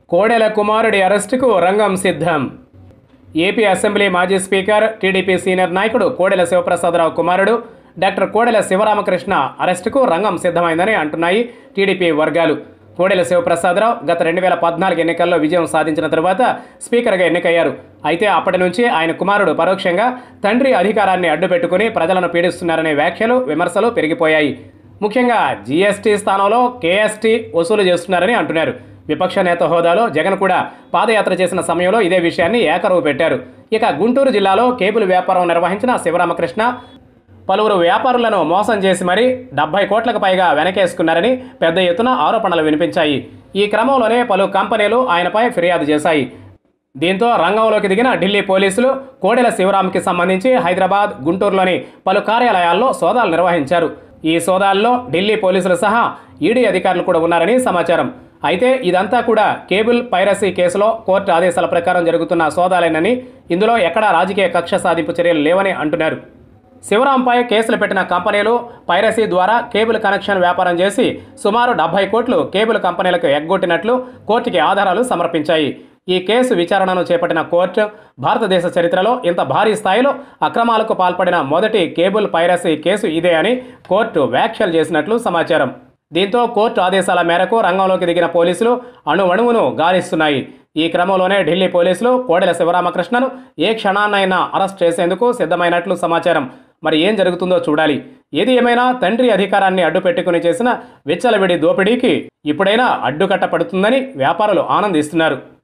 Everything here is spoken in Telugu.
కోడెల కుమారుడి అరెస్టుకు రంగం సిద్ధం ఏపీ అసెంబ్లీ మాజీ స్పీకర్ టీడీపీ సీనియర్ నాయకుడు కోడెల శివప్రసాదరావు కుమారుడు డాక్టర్ కోడెల శివరామకృష్ణ అరెస్టుకు రంగం సిద్ధమైందని అంటున్నాయి టీడీపీ వర్గాలు కోడెల శివప్రసాదరావు గత రెండు వేల పద్నాలుగు ఎన్నికల్లో విజయం సాధించిన తరువాత స్పీకర్గా ఎన్నికయ్యారు అయితే అప్పటి నుంచి ఆయన కుమారుడు పరోక్షంగా తండ్రి అధికారాన్ని అడ్డుపెట్టుకుని ప్రజలను పీడిస్తున్నారనే వ్యాఖ్యలు విమర్శలు పెరిగిపోయాయి ముఖ్యంగా జీఎస్టీ స్థానంలో కేఎస్టీ వసూలు చేస్తున్నారని అంటున్నారు విపక్ష నేత హోదాలో జగన్ కూడా పాదయాత్ర చేసిన సమయంలో ఇదే విషయాన్ని ఏకరువు పెట్టారు ఇక గుంటూరు జిల్లాలో కేబుల్ వ్యాపారం నిర్వహించిన శివరామకృష్ణ పలువురు వ్యాపారులను మోసం చేసి మరీ డెబ్బై కోట్లకు పైగా వెనకేసుకున్నారని పెద్ద ఎత్తున ఆరోపణలు వినిపించాయి ఈ క్రమంలోనే పలు కంపెనీలు ఆయనపై ఫిర్యాదు చేశాయి దీంతో రంగంలోకి దిగిన ఢిల్లీ పోలీసులు కోడెల శివరాంకి సంబంధించి హైదరాబాద్ గుంటూరులోని పలు కార్యాలయాల్లో సోదాలు నిర్వహించారు ఈ సోదాల్లో ఢిల్లీ పోలీసులు సహా ఈడీ అధికారులు కూడా ఉన్నారని సమాచారం అయితే ఇదంతా కూడా కేబుల్ పైరసీ కేసులో కోర్టు ఆదేశాల ప్రకారం జరుగుతున్న సోదాలేనని ఇందులో ఎక్కడా రాజకీయ కక్ష సాధింపు చర్యలు లేవని అంటున్నారు శివరాంపై కేసులు పెట్టిన కంపెనీలు పైరసీ ద్వారా కేబుల్ కనెక్షన్ వ్యాపారం చేసి సుమారు డెబ్బై కోట్లు కేబుల్ కంపెనీలకు ఎగ్గొట్టినట్లు కోర్టుకి ఆధారాలు సమర్పించాయి ఈ కేసు విచారణను చేపట్టిన కోర్టు భారతదేశ చరిత్రలో ఇంత భారీ స్థాయిలో అక్రమాలకు పాల్పడిన మొదటి కేబుల్ పైరసీ కేసు ఇదే అని కోర్టు వ్యాఖ్యలు చేసినట్లు సమాచారం దీంతో కోర్టు ఆదేశాల మేరకు రంగంలోకి దిగిన పోలీసులు అణువణువును గాలిస్తున్నాయి ఈ క్రమంలోనే ఢిల్లీ పోలీసులు కోడెల శివరామకృష్ణను ఏ క్షణాన్నైనా అరెస్ట్ చేసేందుకు సిద్ధమైనట్లు సమాచారం మరి ఏం జరుగుతుందో చూడాలి ఏది ఏమైనా తండ్రి అధికారాన్ని అడ్డుపెట్టుకుని చేసిన విచ్చలవిడి దోపిడీకి ఇప్పుడైనా అడ్డుకట్ట పడుతుందని వ్యాపారులు ఆనందిస్తున్నారు